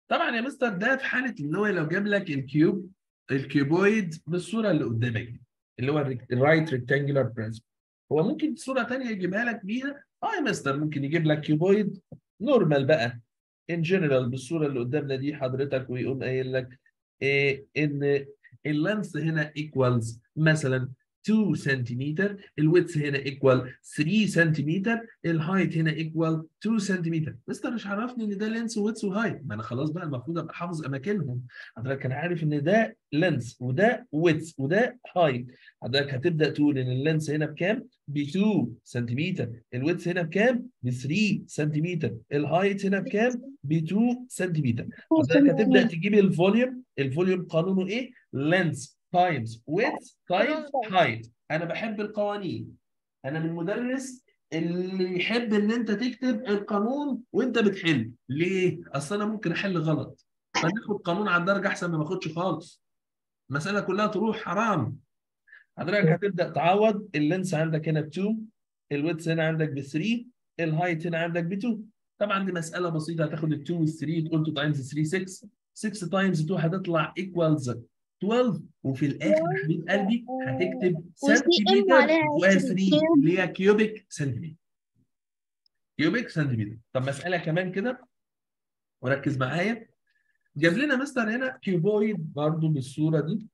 طبعا يا مستر ده في حاله ان هو لو جاب لك الكيوب الكيوبويد بالصوره اللي قدامك دي اللي هو الرايت ريكتانجولار بريزم هو ممكن صوره ثانيه يجيبها لك بيها اه يا مستر ممكن يجيب لك كيوبويد نورمال بقى ان جنرال بالصوره اللي قدامنا دي حضرتك ويقوم قايل لك إيه ان اللينث هنا ايكوالز مثلا 2 سنتيمتر الويدث هنا ايكوال 3 سنتيمتر الهايت هنا ايكوال 2 سنتيمتر مستر مش عرفني ان ده لينث ويدث وهايت ما انا خلاص بقى المفروض ابقى حافظ اماكنهم حضرتك انا عارف ان ده لينث وده ويدث وده هايت حضرتك هتبدا تقول ان اللينث هنا بكام ب 2 سنتيمتر الويدث هنا بكام ب 3 سنتيمتر الهايت هنا بكام ب 2 سنتيمتر حضرتك هتبدا تجيب الفوليوم الفوليوم قانونه ايه لينث تايمز width تايمز height انا بحب القوانين انا من المدرس اللي يحب ان انت تكتب القانون وانت بتحل ليه اصل انا ممكن احل غلط فناخد قانون على الدرجه احسن ما ماخدش خالص المساله كلها تروح حرام حضرتك هتبدا تعوض اللينس عندك هنا ب 2 الويدث هنا عندك ب 3 الهايت هنا عندك ب 2 طبعا دي مساله بسيطه هتاخد ال 2 وال 3 تقول 2 تايمز 3 6 6 تايمز 2 هتطلع ايكوالز 12 وفي الاخر يا حبيب قلبي هتكتب سنتيمتر و 3 اللي هي كيوبيك سنتيمتر كيوبيك سنتيمتر طب مساله كمان كده وركز معايا جاب لنا مستر هنا كيوبويد برضو بالصوره دي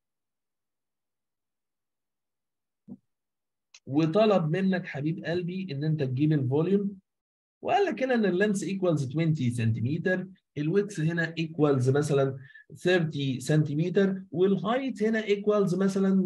وطلب منك حبيب قلبي ان انت تجيب الفوليوم وقال لك هنا ان اللينس ايكوالز 20 سنتيمتر الويدث هنا ايكوالز مثلا 30 سنتيمتر والهايت هنا ايكوالز مثلا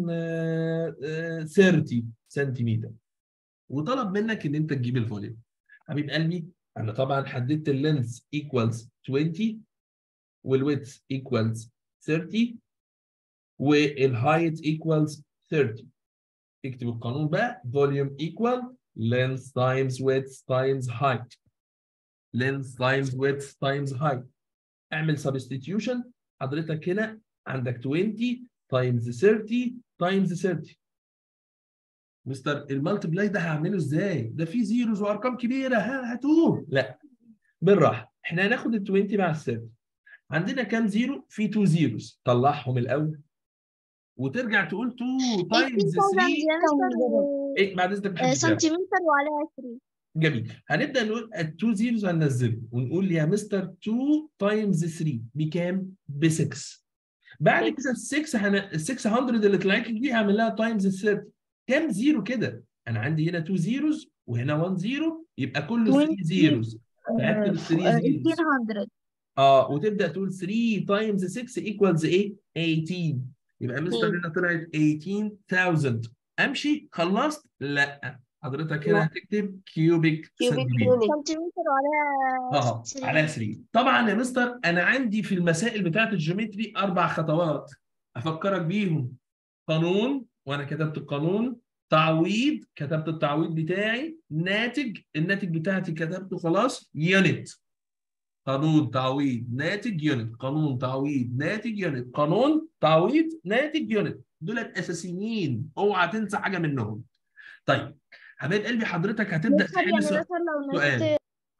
30 سنتيمتر وطلب منك ان انت تجيب الفوليوم حبيب قلبي انا طبعا حددت اللينس ايكوالز 20 والويدث ايكوالز 30 والهايت ايكوالز 30 اكتب القانون بقى volume equal length times width times height length times width times height اعمل substitution حضرتك هنا عندك 20 times 30 times 30 مستر المالتبلاي ده هعمله ازاي؟ ده فيه زيروز وارقام كبيره ها هتوه لا بالراحه احنا هناخد ال 20 مع ال 30 عندنا كام زيرو؟ في 2 زيروز طلعهم الاول وترجع تقول 2 تايمز 3 ايه بعد اذنك سنتيمتر وعليها 3 جميل هنبدا نقول ال 2 زيروز هننزله ونقول يا مستر 2 تايمز 3 بكام؟ ب 6 بعد كده ال 6 هن... ال 600 اللي طلعت لي دي هعمل لها تايمز 30 كام زيرو كده؟ انا عندي هنا 2 زيروز وهنا 1 زيرو يبقى كله 3 زيروز فاكتب ال 3 زيروز 1800 اه وتبدا تقول 3 تايمز 6 ايكوالز ايه؟ 18 يبقى مستر هنا طلعت 18000 امشي خلصت؟ لا حضرتك هنا هتكتب كيوبيك سنتيمتر سنتيمتر وعليها اه على 3 طبعا يا مستر انا عندي في المسائل بتاعت الجيومتري اربع خطوات افكرك بيهم قانون وانا كتبت القانون تعويض كتبت التعويض بتاعي ناتج الناتج بتاعتي كتبته خلاص يونت قانون تعويض ناتج يونت قانون تعويض ناتج يونت قانون تعويض ناتج يونت دولت اساسيين اوعى تنسى حاجه منهم طيب حبايب قلبي حضرتك هتبدا تحل سؤال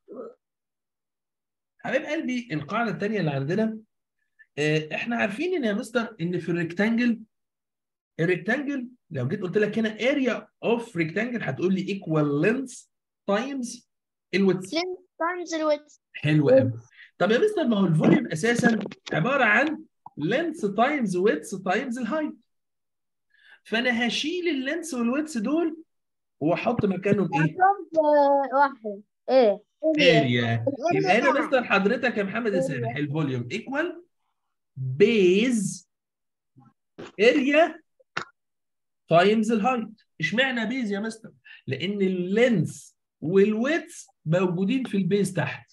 حبايب قلبي القاعده الثانيه اللي عندنا احنا عارفين ان يا مستر ان في الريكتانجل الريكتانجل لو جيت قلت لك هنا اريا اوف ريكتانجل هتقول لي ايكوال لينث تايمز الويدث تايمز الويدث حلو قوي طب يا مستر ما هو الفوليوم اساسا عباره عن لينث تايمز ويدث تايمز الهايت فانا هشيل اللينث والويدث دول واحط مكانهم ايه؟ واحد ايه اريا يبقى هنا مستر حضرتك يا محمد سامح الفوليوم ايكوال بيز اريا تايمز الهايت اشمعنى بيز يا مستر؟ لان اللينث والويدث موجودين في البيز تحت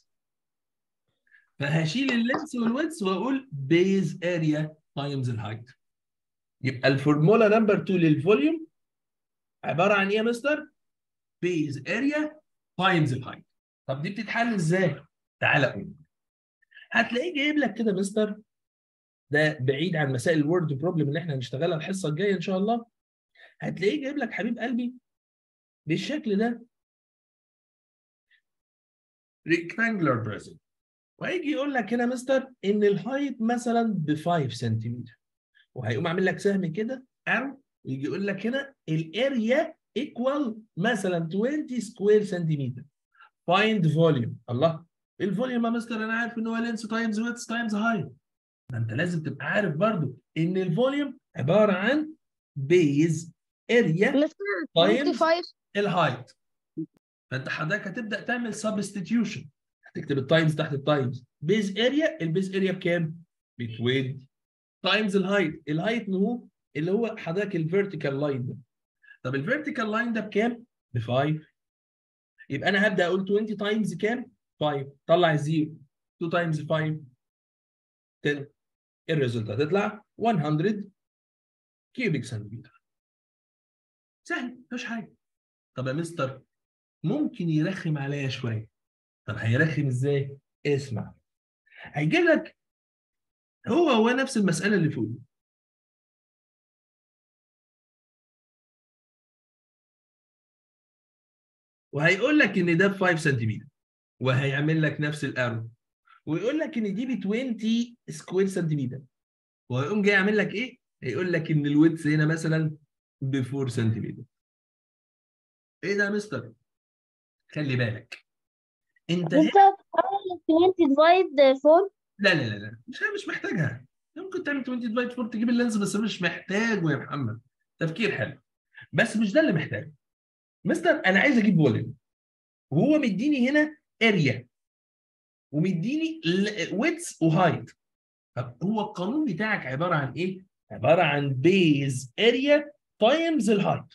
فهشيل اللينث والويدث واقول بيز اريا تايمز الهايت يبقى الفورمولا نمبر 2 للفوليوم عباره عن ايه يا مستر؟ بيز اريا تايمز الهايت طب دي بتتحل ازاي؟ تعالى قول هتلاقيه جايب لك كده مستر ده بعيد عن مسائل الورد بروبلم اللي احنا هنشتغلها الحصه الجايه ان شاء الله هتلاقيه جايب لك حبيب قلبي بالشكل ده rectangular prism وهيجي يقول لك هنا مستر ان الهايت مثلا ب 5 سنتيمتر وهيقوم عامل لك سهم كده او يجي يقول لك هنا الاريا ايكوال مثلا 20 سكوير سنتيمتر فايند فوليوم الله الفوليوم يا مستر انا عارف ان هو لينس تايمز ويتس تايمز هايت ما انت لازم تبقى عارف برضو ان الفوليوم عباره عن بيز اريا مستر تايمز 25 الهايت فانت حضرتك هتبدا تعمل سبستيتيوشن هتكتب التايمز تحت التايمز بيز اريا البيز اريا بكام؟ ب 20 تايمز الهايت الهايت هو اللي هو حضرتك الفيرتيكال لاين ده طب الفيرتيكال لاين ده بكام؟ ب 5 يبقى انا هبدا اقول 20 تايمز كام؟ 5 طلع الزيرو 2 تايمز 5 10 الريزلت هتطلع 100 كيوبيك سنتيمتر سهل مفيش حاجه طب يا مستر ممكن يرخم عليا شويه طب هيرخم ازاي؟ اسمع هيجيب لك هو هو نفس المساله اللي فوق وهيقول لك ان ده ب 5 سنتيمتر وهيعمل لك نفس الارو ويقول لك ان دي ب 20 سكوير سنتيمتر وهيقوم جاي يعمل لك ايه؟ هيقول لك ان الويدث هنا مثلا ب 4 سنتيمتر ايه ده يا مستر؟ خلي بالك انت هنا مستر 20 ديفايد 4 لا لا لا لا مش مش محتاجها ممكن تعمل 20 ديفايد 4 تجيب اللينز بس مش محتاجه يا محمد تفكير حلو بس مش ده اللي محتاجه مستر انا عايز اجيب فوليوم وهو مديني هنا اريا ومديني ويتس وهايت طب هو القانون بتاعك عباره عن ايه؟ عباره عن بيز اريا تايمز الهايت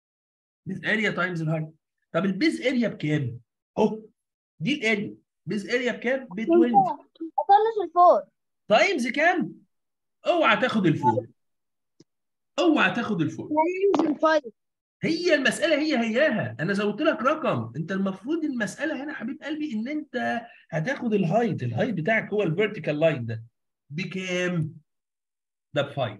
بيز اريا تايمز الهايت طب البيز اريا بكام؟ اهو دي الاريا بيز اريا بكام؟ ب 20 اطنش الفور تايمز كام؟ اوعى تاخد الفوق اوعى تاخد الفوق تايمز 5 هي المسألة هي هياها أنا زودت لك رقم أنت المفروض المسألة هنا حبيب قلبي إن أنت هتاخد الهايت الهايت بتاعك هو الفيرتيكال لاين ده بكام؟ ده ب 5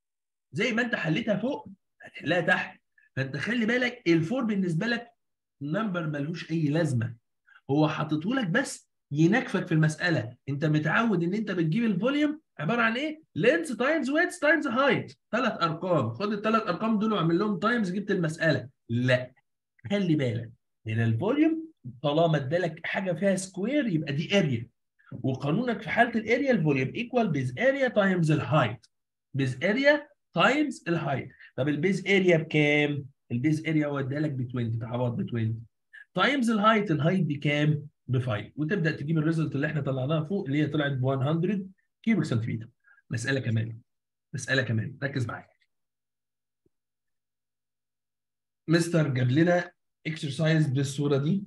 زي ما أنت حليتها فوق هتحلها تحت فأنت خلي بالك الفور بالنسبة لك نمبر ملوش أي لازمة هو حاططه لك بس ينكفك في المسألة أنت متعود إن أنت بتجيب الفوليوم عباره عن ايه؟ لينس تايمز ويتس تايمز هايت ثلاث ارقام خد الثلاث ارقام دول واعمل لهم تايمز جبت المساله لا خلي بالك هنا الفوليوم طالما ادالك حاجه فيها سكوير يبقى دي اريا وقانونك في حاله الاريا الفوليوم ايكوال بيز اريا تايمز الهايت بيز اريا تايمز الهايت طب البيز اريا بكام؟ البيز اريا هو ادالك ب 20 تعوض ب 20 تايمز الهايت الهايت بكام؟ ب 5 وتبدا تجيب الريزلت اللي احنا طلعناها فوق اللي هي طلعت ب 100 كيوبيك سنتيمتر مسألة كمان مسألة كمان ركز معايا مستر جاب لنا اكسرسايز بالصورة دي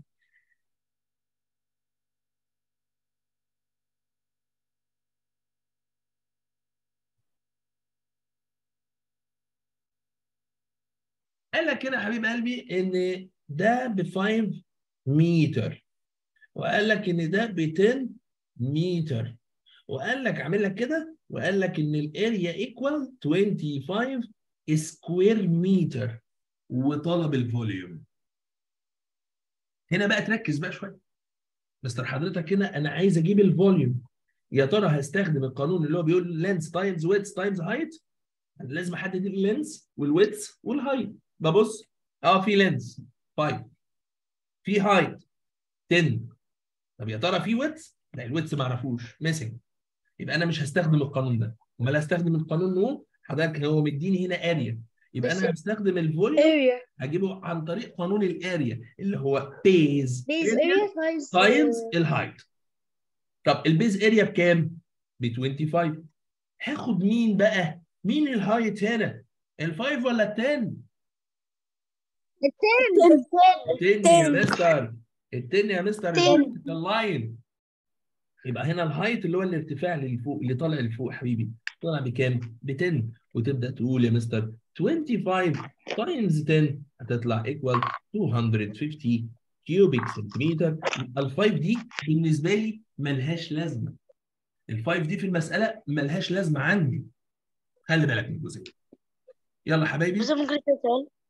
قال لك كده يا حبيب قلبي ان ده ب 5 متر وقال لك ان ده ب 10 متر وقال لك عامل لك كده وقال لك ان الاريا ايكوال 25 سكوير متر وطلب الفوليوم هنا بقى تركز بقى شويه مستر حضرتك هنا انا عايز اجيب الفوليوم يا ترى هستخدم القانون اللي هو بيقول لينس تايمز ويتس تايمز هايت لازم احدد اللينس والويتس والهايت ببص اه في لينس 5 في هايت 10 طب يا ترى في ويتس لا الويتس ما اعرفوش ميسنج يبقى انا مش هستخدم القانون ده امال هستخدم القانون هو حضرتك هو مديني هنا اريا يبقى انا هستخدم الفوليوم اريا هجيبه عن طريق قانون الاريا اللي هو بيز بيز اريا تايمز تايمز الهايت طب البيز اريا بكام؟ ب 25 هاخد مين بقى؟ مين الهايت هنا؟ ال5 ولا ال10؟ التن ال10 يا مستر ال10 يا مستر اللاين يبقى هنا الهايت اللي هو الارتفاع اللي فوق اللي طالع لفوق حبيبي طالع بكام؟ ب 10 وتبدا تقول يا مستر 25 تايمز 10 هتطلع ايكوال 250 كيوبيك سنتيمتر يبقى ال5 دي بالنسبه لي ملهاش لازمه ال5 دي في المساله ملهاش لازمه عندي خلي بالك من الجزئيه يلا حبايبي بس ممكن اسال سؤال